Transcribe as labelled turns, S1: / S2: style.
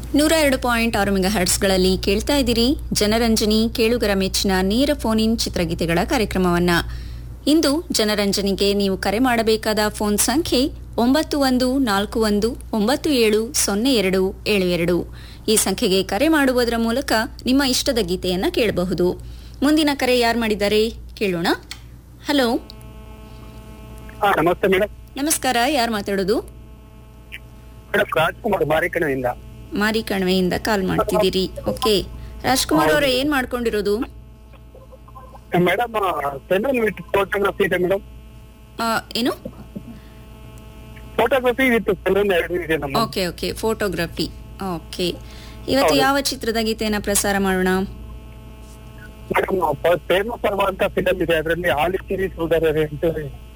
S1: ನೂರ ಎರಡು ಪಾಯಿಂಟ್ ಆರು ಮೆಗಾ ಹರ್ಟ್ಸ್ಗಳಲ್ಲಿ ಕೇಳ್ತಾ ಇದ್ದೀರಿ ಜನರಂಜನಿ ಕೇಳುಗರ ಮೆಚ್ಚಿನ ನೇರ ಫೋನ್ ಇನ್ ಚಿತ್ರಗೀತೆಗಳ ಕಾರ್ಯಕ್ರಮವನ್ನ ಇಂದು ಜನರಂಜನಿಗೆ ನೀವು ಕರೆ ಮಾಡಬೇಕಾದ ಫೋನ್ ಸಂಖ್ಯೆ ಒಂಬತ್ತು ಒಂದು ನಾಲ್ಕು ಒಂದು ಒಂಬತ್ತು ಏಳು ಸೊನ್ನೆ ಎರಡು ಏಳು ಎರಡು ಈ ಸಂಖ್ಯೆಗೆ ಕರೆ ಮಾಡುವುದರ ಮೂಲಕ ನಿಮ್ಮ ಇಷ್ಟದ ಗೀತೆಯನ್ನ ಕೇಳಬಹುದು ಮುಂದಿನ ಕರೆ ಯಾರು ಮಾಡಿದ್ದಾರೆ ಕೇಳೋಣ ಹಲೋ
S2: ಹಾ ನಮಸ್ತೆ ಮೇಡಮ್
S1: ನಮಸ್ಕಾರ ಯಾರು ಮಾತಾಡೋದು
S2: ಮೇಡಮ್ ರಾಜ್ಕುಮಾರ್ ಮಾರಿಕಣದಿಂದ
S1: ಮಾರಿ ಕಣಿವೆಯಿಂದ ಕಾಲ್ ಮಾಡ್ತಿದ್ದೀರಿ ಓಕೆ ರಾಜ್ಕುಮಾರ್ ಅವರೇ ಏನ್ ಮಾಡ್ಕೊಂಡಿರೋದು
S2: ಮೇಡಮ್ ಸೆಲ್ಯೂನ್ ವಿತ್ ಫೋಟೋಗ್ರಫಿ ಇದೆ ಮೇಡಮ್
S1: ಆ, ಏನು
S2: ಫೋಟೋಗ್ರಫಿ ವಿತ್ ಸೆಲ್ಯೂನ್ ಎರಡು ಇದೆ ನಮ್ಮ
S1: ಓಕೆ ಓಕೆ ಫೋಟೋಗ್ರಫಿ ಓಕೆ ಇವತ್ತು ಯಾವ ಚಿತ್ರದ ಗೀತೆಯನ್ನ ಪ್ರಸಾರ ಮಾಡೋಣ
S2: ಮೇಡಮ್ ಪ್ರೇಮ ಪರ್ವ ಅಂತ ಫಿಲಮ್ ಇದೆ ಅದರಲ್ಲಿ ಆಲಿಕಿರಿ ಸೋದರರೇ ಅಂತ